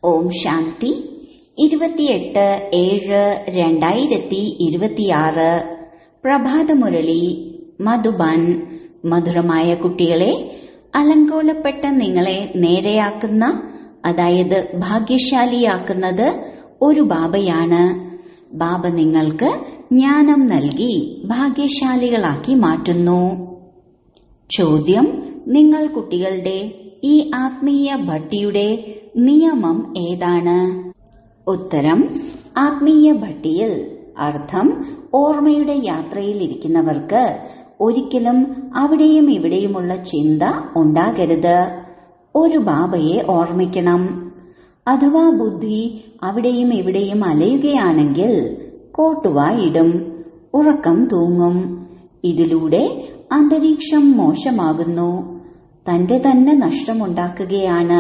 ഓം ശാന്തി ഇരുപത്തിയെട്ട് ഏഴ് രണ്ടായിരത്തി ഇരുപത്തിയാറ് പ്രഭാതമുരളി മധുബൻ മധുരമായ കുട്ടികളെ അലങ്കോലപ്പെട്ട നിങ്ങളെ നേരെയാക്കുന്ന അതായത് ഭാഗ്യശാലിയാക്കുന്നത് ഒരു ബാബയാണ് ബാബ നിങ്ങൾക്ക് ജ്ഞാനം നൽകി ഭാഗ്യശാലികളാക്കി മാറ്റുന്നു ചോദ്യം നിങ്ങൾ കുട്ടികളുടെ ഈ ആത്മീയ ഭട്ടിയുടെ നിയമം ഏതാണ് ഉത്തരം ആത്മീയ ഭട്ടിയിൽ അർത്ഥം ഓർമ്മയുടെ യാത്രയിൽ ഇരിക്കുന്നവർക്ക് ഒരിക്കലും അവിടെയും ഇവിടെയുമുള്ള ചിന്ത ഉണ്ടാകരുത് ഒരു ബാബയെ ഓർമ്മിക്കണം അഥവാ ബുദ്ധി അവിടെയും ഇവിടെയും അലയുകയാണെങ്കിൽ കോട്ടുവായിടും ഉറക്കം തൂങ്ങും ഇതിലൂടെ അന്തരീക്ഷം മോശമാകുന്നു തന്റെ തന്നെ നഷ്ടമുണ്ടാക്കുകയാണ്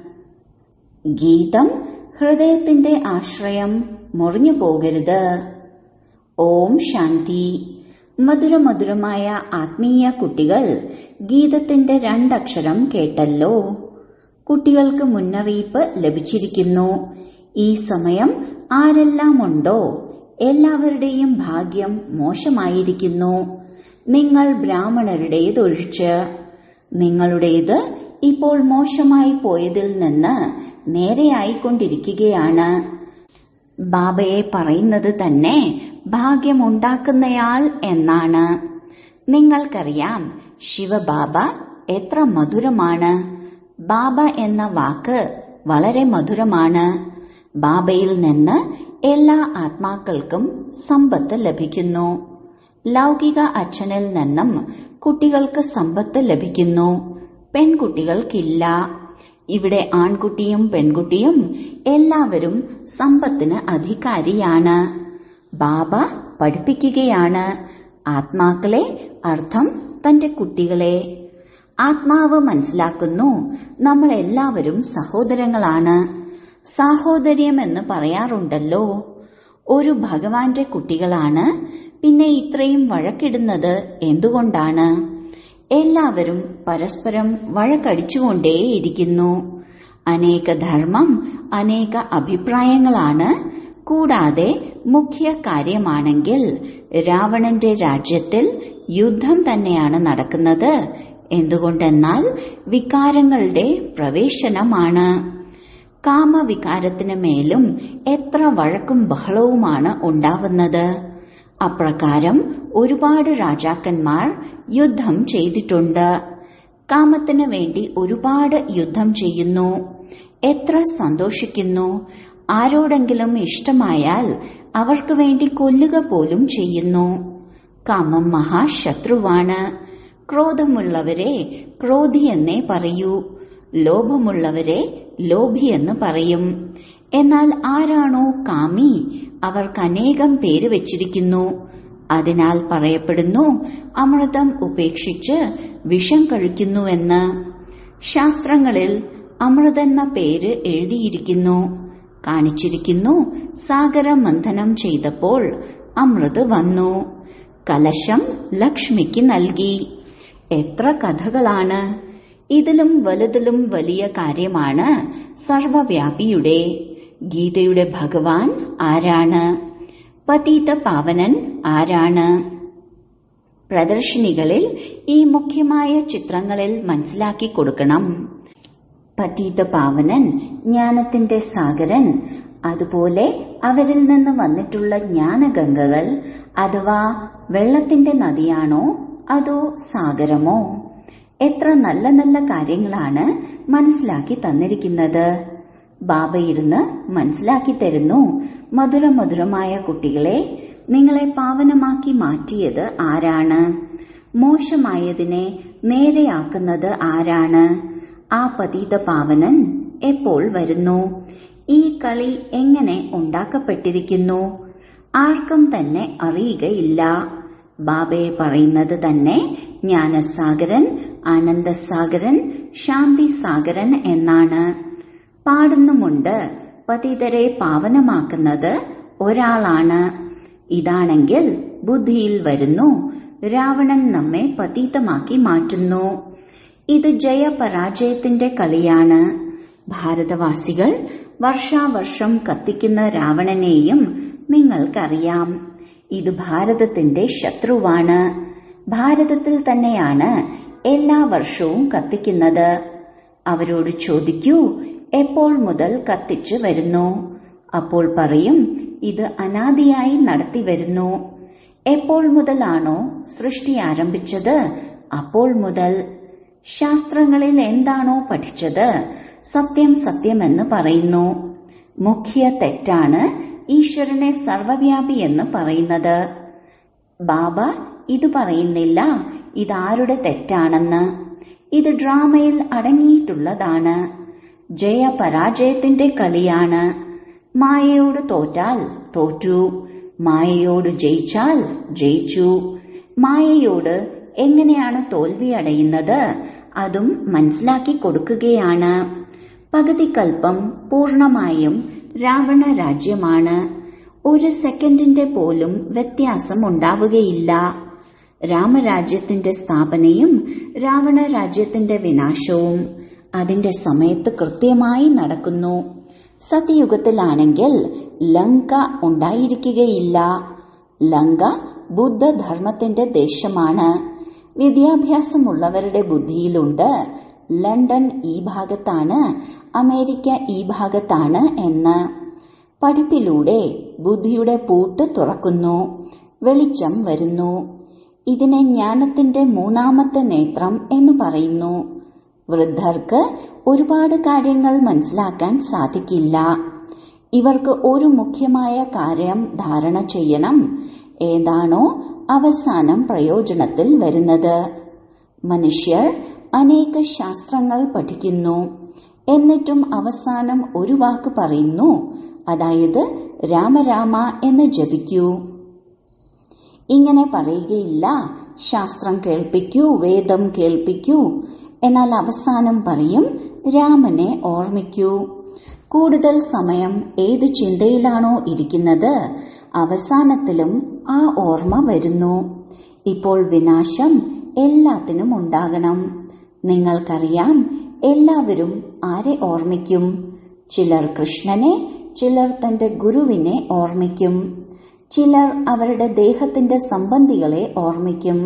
ഗീതം ഹൃദയത്തിന്റെ ആശ്രയം മുറിഞ്ഞു പോകരുത് ഓം ശാന്തി മധുരമധുരമായ ആത്മീയ കുട്ടികൾ ഗീതത്തിന്റെ രണ്ടക്ഷരം കേട്ടല്ലോ കുട്ടികൾക്ക് മുന്നറിയിപ്പ് ലഭിച്ചിരിക്കുന്നു ഈ സമയം ആരെല്ലാം ഉണ്ടോ എല്ലാവരുടെയും ഭാഗ്യം മോശമായിരിക്കുന്നു നിങ്ങൾ ബ്രാഹ്മണരുടേതൊഴിച്ച് നിങ്ങളുടേത് ഇപ്പോൾ മോശമായി പോയതിൽ നിന്ന് നേരെയായിക്കൊണ്ടിരിക്കുകയാണ് ബാബയെ പറയുന്നത് തന്നെ ഭാഗ്യമുണ്ടാക്കുന്നയാൾ എന്നാണ് നിങ്ങൾക്കറിയാം ശിവബാബ എത്ര മധുരമാണ് ബാബ എന്ന വാക്ക് വളരെ മധുരമാണ് ബാബയിൽ നിന്ന് എല്ലാ ആത്മാക്കൾക്കും സമ്പത്ത് ലഭിക്കുന്നു ലൗകിക അച്ഛനിൽ നിന്നും കുട്ടികൾക്ക് സമ്പത്ത് ലഭിക്കുന്നു പെൺകുട്ടികൾക്കില്ല ഇവിടെ ആൺകുട്ടിയും പെൺകുട്ടിയും എല്ലാവരും സമ്പത്തിന് അധികാരിയാണ് ബാബ പഠിപ്പിക്കുകയാണ് ആത്മാക്കളെ അർത്ഥം തന്റെ കുട്ടികളെ ആത്മാവ് മനസ്സിലാക്കുന്നു നമ്മൾ എല്ലാവരും സഹോദരങ്ങളാണ് സാഹോദര്യം എന്ന് പറയാറുണ്ടല്ലോ ഒരു ഭഗവാന്റെ കുട്ടികളാണ് പിന്നെ ഇത്രയും വഴക്കിടുന്നത് എന്തുകൊണ്ടാണ് എല്ലാവരും പരസ്പരം വഴക്കടിച്ചുകൊണ്ടേയിരിക്കുന്നു അനേക ധർമ്മം അനേക അഭിപ്രായങ്ങളാണ് കൂടാതെ മുഖ്യ കാര്യമാണെങ്കിൽ രാവണന്റെ രാജ്യത്തിൽ യുദ്ധം തന്നെയാണ് നടക്കുന്നത് എന്തുകൊണ്ടെന്നാൽ വികാരങ്ങളുടെ പ്രവേശനമാണ് കാമവികാരത്തിന് മേലും എത്ര വഴക്കും ബഹളവുമാണ് ഉണ്ടാവുന്നത് അപ്രകാരം ഒരുപാട് രാജാക്കന്മാർ യുദ്ധം ചെയ്തിട്ടുണ്ട് കാമത്തിന് വേണ്ടി ഒരുപാട് യുദ്ധം ചെയ്യുന്നു എത്ര സന്തോഷിക്കുന്നു ആരോടെങ്കിലും ഇഷ്ടമായാൽ അവർക്ക് വേണ്ടി കൊല്ലുക പോലും ചെയ്യുന്നു കാമം മഹാശത്രുവാണ് ക്രോധമുള്ളവരെ ക്രോധിയെന്നേ പറയൂ ലോഭമുള്ളവരെ ലോഭിയെന്ന് പറയും എന്നാൽ ആരാണോ കാമി അവർക്ക് അനേകം പേര് വെച്ചിരിക്കുന്നു അതിനാൽ പറയപ്പെടുന്നു അമൃതം ഉപേക്ഷിച്ച് വിഷം കഴിക്കുന്നുവെന്ന് ശാസ്ത്രങ്ങളിൽ അമൃതെന്ന പേര് എഴുതിയിരിക്കുന്നു കാണിച്ചിരിക്കുന്നു സാഗര മന്ഥനം ചെയ്തപ്പോൾ അമൃത് വന്നു കലശം ലക്ഷ്മിക്ക് നൽകി എത്ര കഥകളാണ് ഇതിലും വലുതിലും വലിയ കാര്യമാണ് സർവവ്യാപിയുടെ ഗീതയുടെ ഭഗവാൻ ആരാണ് പതീത പാവനൻ ആരാണ് പ്രദർശിനികളിൽ ഈ മുഖ്യമായ ചിത്രങ്ങളിൽ മനസ്സിലാക്കി കൊടുക്കണം പതീത പാവനൻ ജ്ഞാനത്തിന്റെ സാഗരൻ അതുപോലെ അവരിൽ നിന്ന് വന്നിട്ടുള്ള ജ്ഞാനഗംഗകൾ അഥവാ വെള്ളത്തിന്റെ നദിയാണോ അതോ സാഗരമോ എത്ര നല്ല നല്ല കാര്യങ്ങളാണ് മനസ്സിലാക്കി തന്നിരിക്കുന്നത് ബാബ ഇരുന്ന് മനസ്സിലാക്കി തരുന്നു മധുര മധുരമായ കുട്ടികളെ നിങ്ങളെ പാവനമാക്കി മാറ്റിയത് ആരാണ് മോശമായതിനെ നേരെയാക്കുന്നത് ആരാണ് ആ പതീത പാവനൻ എപ്പോൾ വരുന്നു ഈ കളി എങ്ങനെ ഉണ്ടാക്കപ്പെട്ടിരിക്കുന്നു ആർക്കും തന്നെ അറിയുകയില്ല ബാബയെ പറയുന്നത് തന്നെ ജ്ഞാനസാഗരൻ ആനന്ദസാഗരൻ ശാന്തി സാഗരൻ എന്നാണ് പാടുന്നുമുണ്ട് പതിതരെ പാവനമാക്കുന്നത് ഒരാളാണ് ഇതാണെങ്കിൽ ബുദ്ധിയിൽ വരുന്നു രാവണൻ നമ്മെ പതീതമാക്കി മാറ്റുന്നു ഇത് ജയപരാജയത്തിന്റെ കളിയാണ് ഭാരതവാസികൾ വർഷാവർഷം കത്തിക്കുന്ന രാവണനെയും നിങ്ങൾക്കറിയാം ഇത് ഭാരതത്തിന്റെ ശത്രുവാണ് ഭാരതത്തിൽ തന്നെയാണ് എല്ലാ വർഷവും കത്തിക്കുന്നത് അവരോട് ചോദിക്കൂ എപ്പോൾ മുതൽ കത്തിച്ചു വരുന്നു അപ്പോൾ പറയും ഇത് അനാദിയായി നടത്തി വരുന്നു എപ്പോൾ മുതലാണോ സൃഷ്ടി ആരംഭിച്ചത് അപ്പോൾ മുതൽ ശാസ്ത്രങ്ങളിൽ എന്താണോ പഠിച്ചത് സത്യം സത്യമെന്ന് പറയുന്നു മുഖ്യ തെറ്റാണ് ഈശ്വരനെ സർവവ്യാപി എന്ന് പറയുന്നത് ബാബ ഇത് പറയുന്നില്ല ഇതാരുടെ തെറ്റാണെന്ന് ഇത് ഡ്രാമയിൽ അടങ്ങിയിട്ടുള്ളതാണ് ജയപരാജയത്തിന്റെ കളിയാണ് മായയോട് തോറ്റാൽ തോറ്റു മായയോട് ജയിച്ചാൽ ജയിച്ചു മായയോട് എങ്ങനെയാണ് തോൽവി അടയുന്നത് അതും മനസ്സിലാക്കി കൊടുക്കുകയാണ് പകുതിക്കൽപ്പം പൂർണമായും രാവണ രാജ്യമാണ് ഒരു സെക്കൻഡിന്റെ പോലും വ്യത്യാസം ഉണ്ടാവുകയില്ല രാമരാജ്യത്തിന്റെ സ്ഥാപനയും രാവണ രാജ്യത്തിന്റെ വിനാശവും അതിന്റെ സമയത്ത് കൃത്യമായി നടക്കുന്നു സത്യയുഗത്തിലാണെങ്കിൽ ലങ്ക ഉണ്ടായിരിക്കുകയില്ല ലങ്ക ബുദ്ധധർമ്മത്തിന്റെ ദേശമാണ് വിദ്യാഭ്യാസമുള്ളവരുടെ ബുദ്ധിയിലുണ്ട് ലണ്ടൻ ഈ ഭാഗത്താണ് അമേരിക്ക ഈ ഭാഗത്താണ് എന്ന് പഠിപ്പിലൂടെ ബുദ്ധിയുടെ പൂട്ട് തുറക്കുന്നു വെളിച്ചം വരുന്നു ഇതിനെ ജ്ഞാനത്തിന്റെ മൂന്നാമത്തെ നേത്രം എന്ന് പറയുന്നു വൃദ്ധർക്ക് ഒരുപാട് കാര്യങ്ങൾ മനസ്സിലാക്കാൻ സാധിക്കില്ല ഇവർക്ക് ഒരു മുഖ്യമായ കാര്യം ധാരണ ചെയ്യണം ഏതാണോ അവസാനം പ്രയോജനത്തിൽ വരുന്നത് മനുഷ്യർ അനേക ശാസ്ത്രങ്ങൾ പഠിക്കുന്നു എന്നിട്ടും അവസാനം ഒരു വാക്ക് പറയുന്നു അതായത് രാമരാമ എന്ന് ജപിക്കൂ ഇങ്ങനെ പറയുകയില്ല ശാസ്ത്രം കേൾപ്പിക്കൂ വേദം കേൾപ്പിക്കൂ എന്നാൽ അവസാനം പറയും രാമനെ ഓർമ്മിക്കൂ കൂടുതൽ സമയം ഏത് ചിന്തയിലാണോ ഇരിക്കുന്നത് അവസാനത്തിലും ആ ഓർമ്മ വരുന്നു ഇപ്പോൾ വിനാശം എല്ലാത്തിനും ഉണ്ടാകണം നിങ്ങൾക്കറിയാം എല്ലാവരും ആരെ ഓർമ്മിക്കും ചിലർ കൃഷ്ണനെ ചിലർ തന്റെ ഗുരുവിനെ ഓർമ്മിക്കും ചിലർ അവരുടെ ദേഹത്തിന്റെ സംബന്ധികളെ ഓർമ്മിക്കും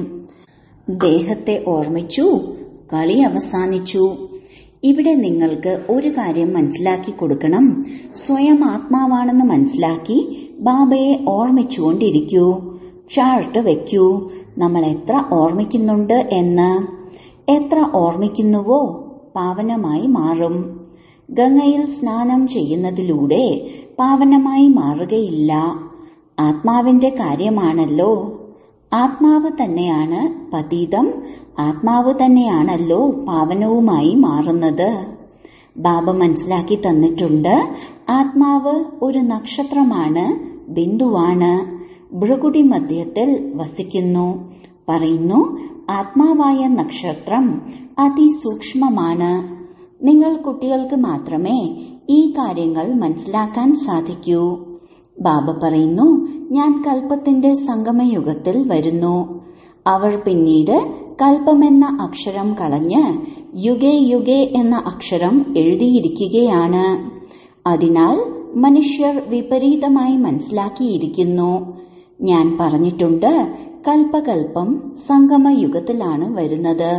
ദേഹത്തെ ഓർമ്മിച്ചു കളി അവസാനിച്ചു ഇവിടെ നിങ്ങൾക്ക് ഒരു കാര്യം മനസ്സിലാക്കി കൊടുക്കണം സ്വയം ആത്മാവാണെന്ന് മനസ്സിലാക്കി ബാബയെ ഓർമ്മിച്ചുകൊണ്ടിരിക്കൂ ചാർട്ട് വെക്കൂ നമ്മൾ എത്ര ഓർമ്മിക്കുന്നുണ്ട് എന്ന് എത്ര ഓർമ്മിക്കുന്നുവോ പാവനമായി മാറും ഗംഗയിൽ സ്നാനം ചെയ്യുന്നതിലൂടെ പാവനമായി മാറുകയില്ല ആത്മാവിന്റെ കാര്യമാണല്ലോ ആത്മാവ് തന്നെയാണ് പതീതം ആത്മാവ് തന്നെയാണല്ലോ പാവനവുമായി മാറുന്നത് ബാബ മനസ്സിലാക്കി തന്നിട്ടുണ്ട് ആത്മാവ് ഒരു നക്ഷത്രമാണ് ബിന്ദുവാണ് ഭൃകുടി മധ്യത്തിൽ വസിക്കുന്നു പറയുന്നു ആത്മാവായ നക്ഷത്രം അതിസൂക്ഷ്മമാണ് നിങ്ങൾ കുട്ടികൾക്ക് മാത്രമേ ഈ കാര്യങ്ങൾ മനസ്സിലാക്കാൻ സാധിക്കൂ ബാബ പറയുന്നു ഞാൻ കൽപ്പത്തിന്റെ സംഗമയുഗത്തിൽ വരുന്നു അവർ പിന്നീട് കൽപ്പമെന്ന അക്ഷരം കളഞ്ഞ് യുഗേ യുഗേ എന്ന അക്ഷരം എഴുതിയിരിക്കുകയാണ് അതിനാൽ മനുഷ്യർ വിപരീതമായി മനസ്സിലാക്കിയിരിക്കുന്നു ഞാൻ പറഞ്ഞിട്ടുണ്ട് കൽപ്പകൽപ്പം സംഗമയുഗത്തിലാണ് വരുന്നത്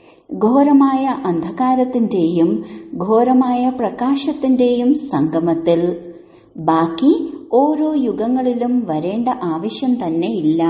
ഘോരമായ അന്ധകാരത്തിന്റെയും ഘോരമായ പ്രകാശത്തിന്റെയും സംഗമത്തിൽ ബാക്കി ഓരോ യുഗങ്ങളിലും വരേണ്ട ആവശ്യം തന്നെ ഇല്ല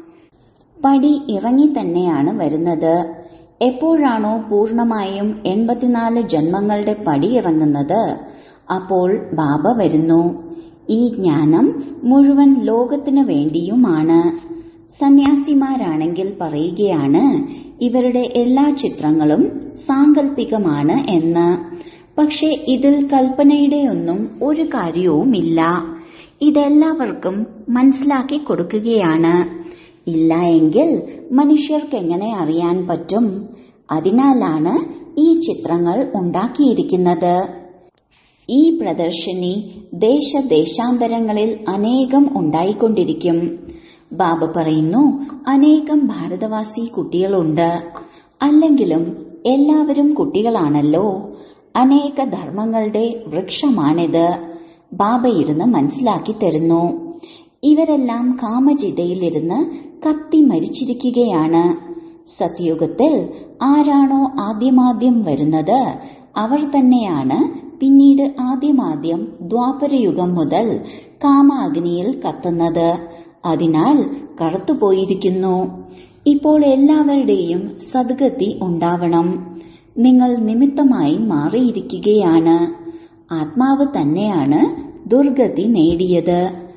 പടി ഇറങ്ങി തന്നെയാണ് വരുന്നത് എപ്പോഴാണോ പൂർണമായും എൺപത്തിനാല് ജന്മങ്ങളുടെ പടി ഇറങ്ങുന്നത് അപ്പോൾ ബാബ വരുന്നു ഈ ജ്ഞാനം മുഴുവൻ ലോകത്തിനു വേണ്ടിയുമാണ് സന്യാസിമാരാണെങ്കിൽ പറയുകയാണ് ഇവരുടെ എല്ലാ ചിത്രങ്ങളും സാങ്കല്പികമാണ് എന്ന് പക്ഷെ ഇതിൽ കൽപ്പനയുടെയൊന്നും ഒരു കാര്യവുമില്ല ഇതെല്ലാവർക്കും മനസ്സിലാക്കി കൊടുക്കുകയാണ് ഇല്ല എങ്കിൽ മനുഷ്യർക്ക് എങ്ങനെ അറിയാൻ പറ്റും അതിനാലാണ് ഈ ചിത്രങ്ങൾ ഉണ്ടാക്കിയിരിക്കുന്നത് ഈ പ്രദർശിനി ദേശദേശാന്തരങ്ങളിൽ അനേകം ഉണ്ടായിക്കൊണ്ടിരിക്കും ബാബ പറയുന്നു അനേകം ഭാരതവാസി കുട്ടികളുണ്ട് അല്ലെങ്കിലും എല്ലാവരും കുട്ടികളാണല്ലോ അനേക ധർമ്മങ്ങളുടെ വൃക്ഷമാണിത് ബാബ ഇരുന്ന് മനസ്സിലാക്കി തരുന്നു ഇവരെല്ലാം കാമചിതയിലിരുന്ന് കത്തി മരിച്ചിരിക്കുകയാണ് സത്യുഗത്തിൽ ആരാണോ ആദ്യമാദ്യം വരുന്നത് അവർ തന്നെയാണ് പിന്നീട് ആദ്യമാദ്യം ദ്വാപരയുഗം മുതൽ കാമാഗ്നിയിൽ കത്തുന്നത് അതിനാൽ കറുത്തുപോയിരിക്കുന്നു ഇപ്പോൾ എല്ലാവരുടെയും സദ്ഗതി ഉണ്ടാവണം നിങ്ങൾ നിമിത്തമായി മാറിയിരിക്കുകയാണ് ആത്മാവ് തന്നെയാണ് ദുർഗതി നേടിയത്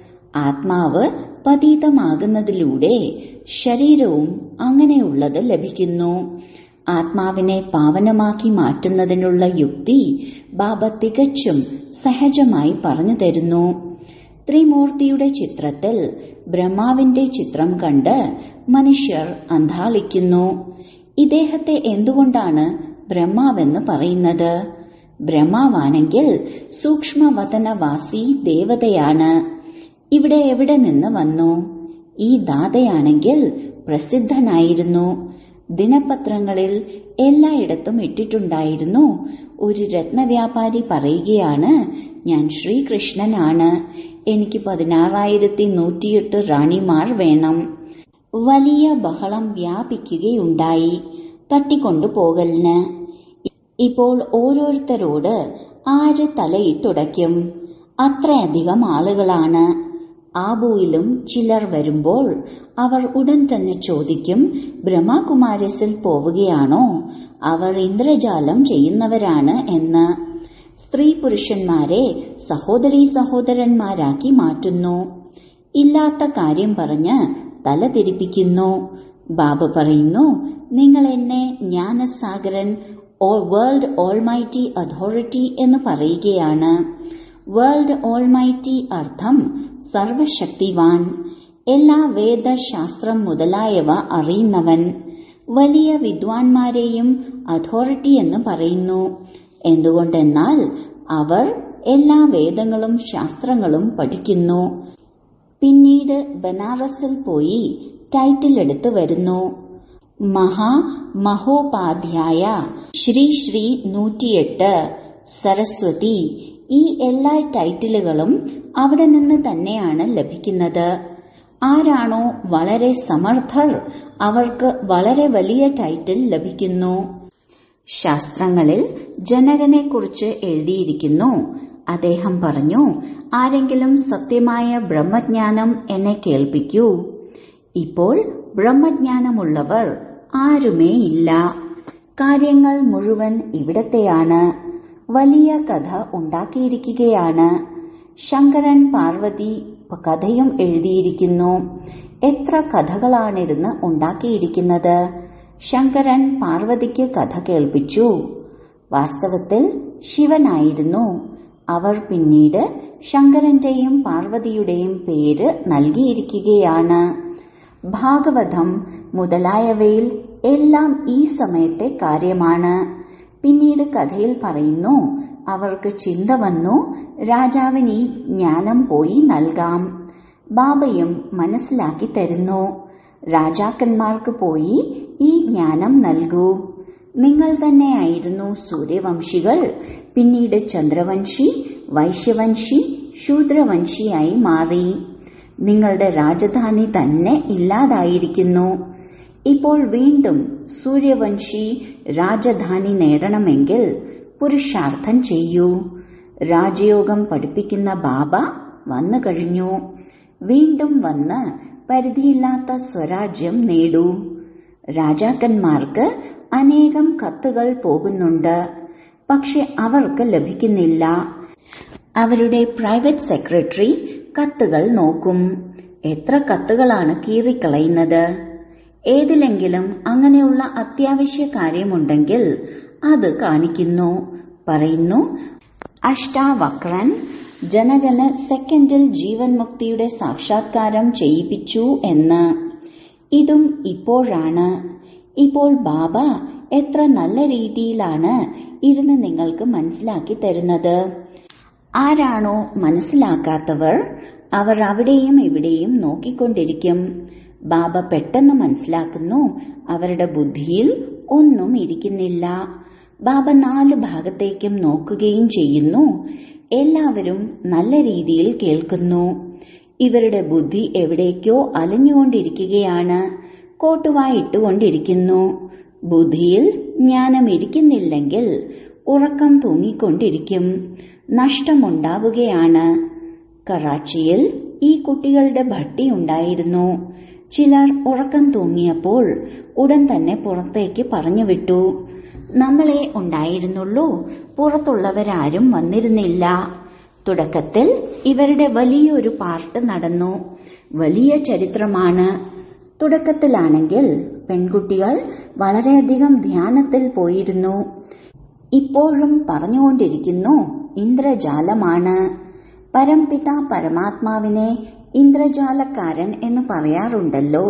ആത്മാവ് പതീതമാകുന്നതിലൂടെ ശരീരവും അങ്ങനെയുള്ളത് ലഭിക്കുന്നു ആത്മാവിനെ പാവനമാക്കി മാറ്റുന്നതിനുള്ള യുക്തി ബാബ തികച്ചും സഹജമായി പറഞ്ഞു തരുന്നു ത്രിമൂർത്തിയുടെ ചിത്രത്തിൽ ബ്രഹ്മാവിന്റെ ചിത്രം കണ്ട് മനുഷ്യർ അന്താളിക്കുന്നു ഇദ്ദേഹത്തെ എന്തുകൊണ്ടാണ് ബ്രഹ്മാവെന്ന് പറയുന്നത് ബ്രഹ്മാവാണെങ്കിൽ സൂക്ഷ്മവതനവാസി ദേവതയാണ് ഇവിടെ എവിടെ നിന്ന് വന്നു ഈ ദാതയാണെങ്കിൽ പ്രസിദ്ധനായിരുന്നു ദിനപത്രങ്ങളിൽ എല്ലായിടത്തും ഇട്ടിട്ടുണ്ടായിരുന്നു ഒരു രത്നവ്യാപാരി പറയുകയാണ് ഞാൻ ശ്രീകൃഷ്ണനാണ് എനിക്ക് പതിനാറായിരത്തി നൂറ്റിയെട്ട് റാണിമാർ വേണം വലിയ ബഹളം വ്യാപിക്കുകയുണ്ടായി തട്ടിക്കൊണ്ടു പോകലിന് ഇപ്പോൾ ഓരോരുത്തരോട് ആര് തലയിട്ടുടയ്ക്കും അത്രയധികം ആളുകളാണ് ആബുയിലും ചിലർ വരുമ്പോൾ അവർ ഉടൻ തന്നെ ചോദിക്കും ബ്രഹ്മകുമാരസിൽ പോവുകയാണോ അവർ ഇന്ദ്രജാലം ചെയ്യുന്നവരാണ് എന്ന് സ്ത്രീ പുരുഷന്മാരെ സഹോദരീ സഹോദരന്മാരാക്കി മാറ്റുന്നു ഇല്ലാത്ത കാര്യം പറഞ്ഞ് തല തിരിപ്പിക്കുന്നു ബാബ പറയുന്നു നിങ്ങൾ എന്നെ ജ്ഞാനസാഗരൻ ഓൾ വേൾഡ് ഓൾമൈറ്റി അതോറിറ്റി എന്ന് പറയുകയാണ് വേൾഡ് ഓൾമൈറ്റി അർത്ഥം സർവശക്തിവാൻ എല്ലാ വേദശാസ്ത്രം മുതലായവ അറിയുന്നവൻ വലിയ വിദ്വാൻമാരെയും അതോറിറ്റി എന്ന് പറയുന്നു എന്തുകൊണ്ടെന്നാൽ അവർ എല്ലാ വേദങ്ങളും ശാസ്ത്രങ്ങളും പഠിക്കുന്നു പിന്നീട് ബനാറസിൽ പോയി ടൈറ്റിൽ എടുത്ത് വരുന്നു മഹാ മഹോപാധ്യായ ശ്രീ ശ്രീ നൂറ്റിയെട്ട് സരസ്വതി ഈ എല്ലാ ടൈറ്റിലുകളും അവിടെ നിന്ന് തന്നെയാണ് ലഭിക്കുന്നത് ആരാണോ വളരെ സമർത്ഥർ അവർക്ക് വളരെ വലിയ ടൈറ്റിൽ ലഭിക്കുന്നു ശാസ്ത്രങ്ങളിൽ ജനകനെ കുറിച്ച് എഴുതിയിരിക്കുന്നു അദ്ദേഹം പറഞ്ഞു ആരെങ്കിലും സത്യമായ ബ്രഹ്മജ്ഞാനം എന്നെ കേൾപ്പിക്കൂ ഇപ്പോൾ ബ്രഹ്മജ്ഞാനമുള്ളവർ ആരുമേ ഇല്ല കാര്യങ്ങൾ മുഴുവൻ ഇവിടത്തെയാണ് വലിയ കഥ ഉണ്ടാക്കിയിരിക്കുകയാണ് ശങ്കരൻ പാർവതി കഥയും എഴുതിയിരിക്കുന്നു എത്ര കഥകളാണിരുന്ന് ഉണ്ടാക്കിയിരിക്കുന്നത് ശങ്കരൻ പാർവതിക്ക് കഥ കേൾപ്പിച്ചു വാസ്തവത്തിൽ ശിവനായിരുന്നു അവർ പിന്നീട് ശങ്കരന്റെയും പാർവതിയുടെയും പേര് നൽകിയിരിക്കുകയാണ് ഭാഗവതം മുതലായവയിൽ എല്ലാം ഈ സമയത്തെ കാര്യമാണ് പിന്നീട് കഥയിൽ പറയുന്നു അവർക്ക് ചിന്ത വന്നു രാജാവിന് ഈ ജ്ഞാനം പോയി നൽകാം ബാബയും മനസ്സിലാക്കി തരുന്നു രാജാക്കന്മാർക്ക് പോയി ഈ ജ്ഞാനം നൽകൂ നിങ്ങൾ തന്നെയായിരുന്നു സൂര്യവംശികൾ പിന്നീട് ചന്ദ്രവംശി വൈശ്യവംശി ശൂദ്രവംശിയായി മാറി നിങ്ങളുടെ രാജധാനി തന്നെ ഇല്ലാതായിരിക്കുന്നു ഇപ്പോൾ വീണ്ടും സൂര്യവംശി രാജധാനി നേടണമെങ്കിൽ പുരുഷാർത്ഥം ചെയ്യൂ രാജയോഗം പഠിപ്പിക്കുന്ന ബാബ വന്നു കഴിഞ്ഞു വീണ്ടും വന്ന് പരിധിയില്ലാത്ത സ്വരാജ്യം നേടൂ രാജാക്കന്മാർക്ക് അനേകം കത്തുകൾ പോകുന്നുണ്ട് പക്ഷെ അവർക്ക് ലഭിക്കുന്നില്ല അവരുടെ പ്രൈവറ്റ് സെക്രട്ടറി കത്തുകൾ നോക്കും എത്ര കത്തുകളാണ് കീറിക്കളയുന്നത് ഏതിലെങ്കിലും അങ്ങനെയുള്ള അത്യാവശ്യ കാര്യമുണ്ടെങ്കിൽ അത് കാണിക്കുന്നു പറയുന്നു അഷ്ടാവക്രൻ ജനകന് സെക്കൻഡിൽ ജീവൻ മുക്തിയുടെ സാക്ഷാത്കാരം ചെയ്യിപ്പിച്ചു എന്ന് ഇതും ഇപ്പോഴാണ് ഇപ്പോൾ ബാബ എത്ര നല്ല രീതിയിലാണ് ഇരുന്ന് നിങ്ങൾക്ക് മനസ്സിലാക്കി തരുന്നത് ആരാണോ മനസ്സിലാക്കാത്തവർ അവർ അവിടെയും ഇവിടെയും നോക്കിക്കൊണ്ടിരിക്കും ബാബ പെട്ടെന്ന് മനസ്സിലാക്കുന്നു അവരുടെ ബുദ്ധിയിൽ ഒന്നും ഇരിക്കുന്നില്ല ബാബ നാല് ഭാഗത്തേക്കും നോക്കുകയും ചെയ്യുന്നു എല്ലാവരും നല്ല രീതിയിൽ കേൾക്കുന്നു ഇവരുടെ ബുദ്ധി എവിടേക്കോ അലഞ്ഞുകൊണ്ടിരിക്കുകയാണ് കോട്ടുവായിട്ടുകൊണ്ടിരിക്കുന്നു ബുദ്ധിയിൽ ജ്ഞാനം ഇരിക്കുന്നില്ലെങ്കിൽ ഉറക്കം തൂങ്ങിക്കൊണ്ടിരിക്കും നഷ്ടമുണ്ടാവുകയാണ് കറാച്ചിയിൽ ഈ കുട്ടികളുടെ ഭട്ടി ഉണ്ടായിരുന്നു ചിലർ ഉറക്കം തൂങ്ങിയപ്പോൾ ഉടൻ തന്നെ പുറത്തേക്ക് പറഞ്ഞുവിട്ടു നമ്മളെ ഉണ്ടായിരുന്നുള്ളൂ പുറത്തുള്ളവരാരും വന്നിരുന്നില്ല തുടക്കത്തിൽ ഇവരുടെ വലിയൊരു പാർട്ട് നടന്നു വലിയ ചരിത്രമാണ് തുടക്കത്തിലാണെങ്കിൽ പെൺകുട്ടികൾ വളരെയധികം ധ്യാനത്തിൽ പോയിരുന്നു ഇപ്പോഴും പറഞ്ഞുകൊണ്ടിരിക്കുന്നു ഇന്ദ്രജാലമാണ് പരംപിത പരമാത്മാവിനെ ഇന്ദ്രജാലക്കാരൻ എന്ന് പറയാറുണ്ടല്ലോ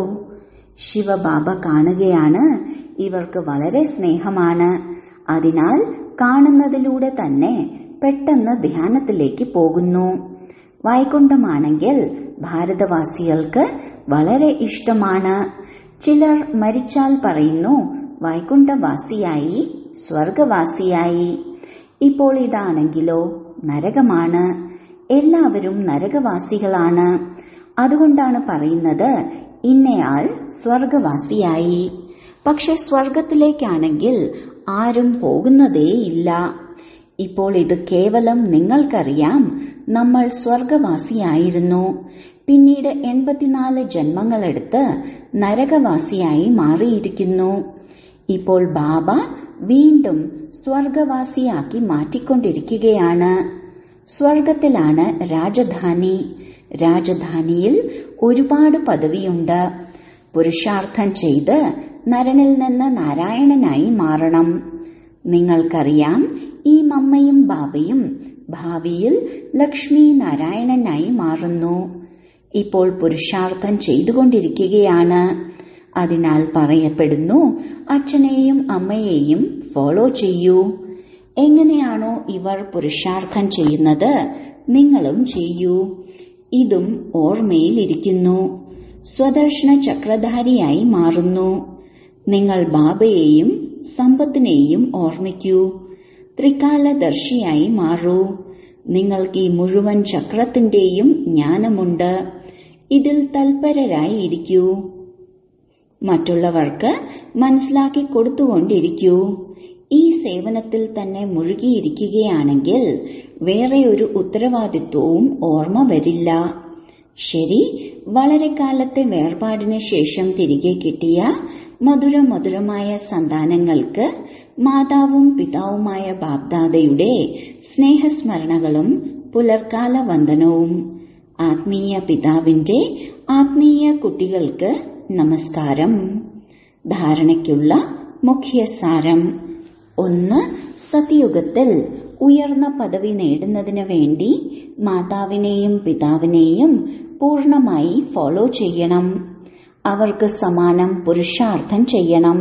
ശിവബാബ കാണുകയാണ് ഇവർക്ക് വളരെ സ്നേഹമാണ് അതിനാൽ കാണുന്നതിലൂടെ തന്നെ പെട്ടെന്ന് ധ്യാനത്തിലേക്ക് പോകുന്നു വൈകുണ്ഠമാണെങ്കിൽ ഭാരതവാസികൾക്ക് വളരെ ഇഷ്ടമാണ് ചിലർ മരിച്ചാൽ പറയുന്നു വൈകുണ്ഠവാസിയായി സ്വർഗവാസിയായി ഇപ്പോൾ ഇതാണെങ്കിലോ നരകമാണ് എല്ലാവരും നരകവാസികളാണ് അതുകൊണ്ടാണ് പറയുന്നത് ഇന്നയാൾ സ്വർഗവാസിയായി പക്ഷെ സ്വർഗത്തിലേക്കാണെങ്കിൽ ആരും പോകുന്നതേയില്ല ഇപ്പോൾ ഇത് കേവലം നിങ്ങൾക്കറിയാം നമ്മൾ സ്വർഗവാസിയായിരുന്നു പിന്നീട് എൺപത്തിനാല് ജന്മങ്ങളെടുത്ത് നരകവാസിയായി മാറിയിരിക്കുന്നു ഇപ്പോൾ ബാബ വീണ്ടും സ്വർഗവാസിയാക്കി മാറ്റിക്കൊണ്ടിരിക്കുകയാണ് സ്വർഗത്തിലാണ് രാജധാനി രാജധാനിയിൽ ഒരുപാട് പദവിയുണ്ട് പുരുഷാർത്ഥം ചെയ്ത് നരനിൽ നിന്ന് നാരായണനായി മാറണം നിങ്ങൾക്കറിയാം ഈ മമ്മയും ബാബയും ഭാവിയിൽ ലക്ഷ്മി നാരായണനായി മാറുന്നു ഇപ്പോൾ പുരുഷാർത്ഥം ചെയ്തുകൊണ്ടിരിക്കുകയാണ് അതിനാൽ പറയപ്പെടുന്നു അച്ഛനെയും അമ്മയെയും ഫോളോ ചെയ്യൂ എങ്ങനെയാണോ ഇവർ പുരുഷാർത്ഥം ചെയ്യുന്നത് നിങ്ങളും ചെയ്യൂ ഇതും ഓർമ്മയിലിരിക്കുന്നു സ്വദർശന ചക്രധാരിയായി മാറുന്നു നിങ്ങൾ ബാബയെയും സമ്പത്തിനെയും ഓർമ്മിക്കൂ ത്രികാലദർശിയായി മാറൂ നിങ്ങൾക്ക് ഈ മുഴുവൻ ചക്രത്തിന്റെയും ജ്ഞാനമുണ്ട് ഇതിൽ തൽപരരായി ഇരിക്കൂ മറ്റുള്ളവർക്ക് മനസ്സിലാക്കി കൊടുത്തുകൊണ്ടിരിക്കൂ ഈ സേവനത്തിൽ തന്നെ മുഴുകിയിരിക്കുകയാണെങ്കിൽ വേറെ ഒരു ഉത്തരവാദിത്വവും ഓർമ്മ വരില്ല ശരി വളരെ കാലത്തെ വേർപാടിന് ശേഷം തിരികെ കിട്ടിയ മധുര മധുരമായ സന്താനങ്ങൾക്ക് മാതാവും പിതാവുമായ ബാബ്ദാദയുടെ സ്നേഹസ്മരണകളും പുലർക്കാല വന്ദനവും ആത്മീയ പിതാവിന്റെ ആത്മീയ കുട്ടികൾക്ക് നമസ്കാരം ധാരണയ്ക്കുള്ള മുഖ്യസാരം ഒന്ന് സത്യയുഗത്തിൽ ഉയർന്ന പദവി നേടുന്നതിന് വേണ്ടി മാതാവിനെയും പിതാവിനെയും പൂർണമായി ഫോളോ ചെയ്യണം അവർക്ക് സമാനം പുരുഷാർത്ഥം ചെയ്യണം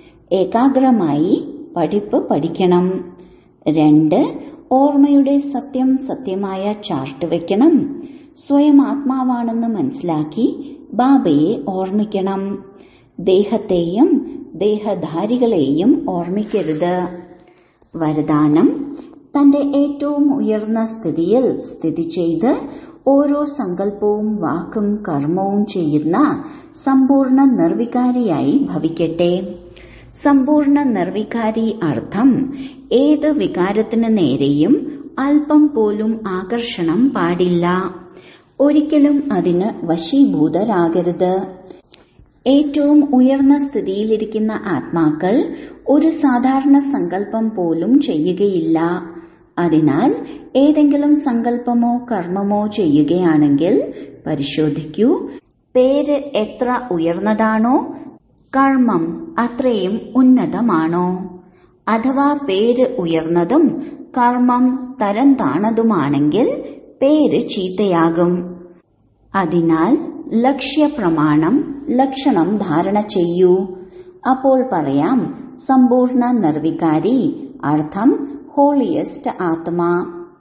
ഏകാഗ്രമായി പഠിപ്പ് പഠിക്കണം രണ്ട് ഓർമ്മയുടെ സത്യം സത്യമായ ചാർട്ട് വെക്കണം സ്വയം ആത്മാവാണെന്ന് മനസ്സിലാക്കി ബാബയെ ഓർമ്മിക്കണം ദേഹത്തെയും ദേഹധാരികളെയും ഓർമ്മിക്കരുത് വരദാനം തന്റെ ഏറ്റവും ഉയർന്ന സ്ഥിതിയിൽ സ്ഥിതി ചെയ്ത് ഓരോ സങ്കല്പവും വാക്കും കർമ്മവും ചെയ്യുന്ന സമ്പൂർണ്ണ നിർവികാരിയായി ഭവിക്കട്ടെ സമ്പൂർണ്ണ നിർവികാരി അർത്ഥം ഏത് വികാരത്തിന് നേരെയും അല്പം പോലും ആകർഷണം പാടില്ല ഒരിക്കലും അതിന് വശീഭൂതരാകരുത് ഏറ്റവും ഉയർന്ന സ്ഥിതിയിലിരിക്കുന്ന ആത്മാക്കൾ ഒരു സാധാരണ സങ്കല്പം പോലും ചെയ്യുകയില്ല അതിനാൽ ഏതെങ്കിലും സങ്കല്പമോ കർമ്മമോ ചെയ്യുകയാണെങ്കിൽ പരിശോധിക്കൂ പേര് എത്ര ഉയർന്നതാണോ കർമ്മം അത്രയും ഉന്നതമാണോ അഥവാ പേര് ഉയർന്നതും കർമ്മം തരം താണതുമാണെങ്കിൽ പേര് ചീത്തയാകും അതിനാൽ ലക്ഷ്യപ്രമാണം ലക്ഷണം ധാരണ ചെയ്യൂ അപ്പോൾ പറയാം സമ്പൂർണ്ണ നിർവികാരി അർത്ഥം ഹോളിയസ്റ്റ് ആത്മാ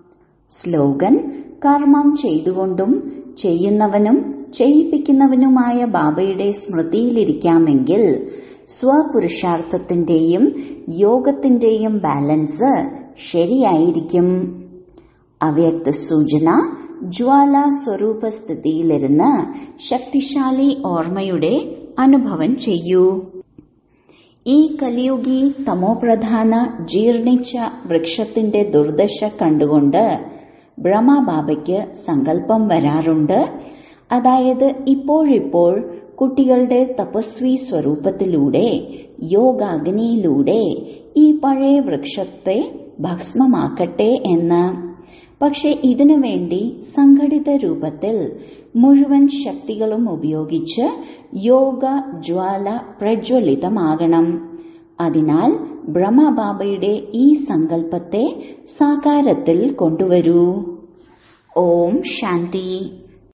സ്ലോഗൻ കർമ്മം ചെയ്തുകൊണ്ടും ചെയ്യുന്നവനും ചെയ്യിപ്പിക്കുന്നവനുമായ ബാബയുടെ സ്മൃതിയിലിരിക്കാമെങ്കിൽ സ്വപുരുഷാർത്ഥത്തിന്റെയും യോഗത്തിന്റെയും ബാലൻസ് ശരിയായിരിക്കും അവ്യക്ത സൂചന ജ്വാല സ്വരൂപ സ്ഥിതിയിലിരുന്ന് ശക്തിശാലി ഓർമ്മയുടെ അനുഭവം ചെയ്യൂ ഈ കലിയുഗി തമോപ്രധാന ജീർണിച്ച വൃക്ഷത്തിന്റെ ദുർദശ കണ്ടുകൊണ്ട് ബ്രഹ്മബാബയ്ക്ക് സങ്കല്പം വരാറുണ്ട് അതായത് ഇപ്പോഴിപ്പോൾ കുട്ടികളുടെ തപസ്വി സ്വരൂപത്തിലൂടെ യോഗാഗ്നിയിലൂടെ ഈ പഴയ വൃക്ഷത്തെ ഭസ്മമാക്കട്ടെ എന്ന് പക്ഷെ ഇതിനു വേണ്ടി സംഘടിത രൂപത്തിൽ മുഴുവൻ ശക്തികളും ഉപയോഗിച്ച് യോഗ ജ്വാല പ്രജ്വലിതമാകണം അതിനാൽ ബ്രഹ്മബാബയുടെ ഈ സങ്കല്പത്തെ സാകാരത്തിൽ കൊണ്ടുവരൂ ഓം ശാന്തി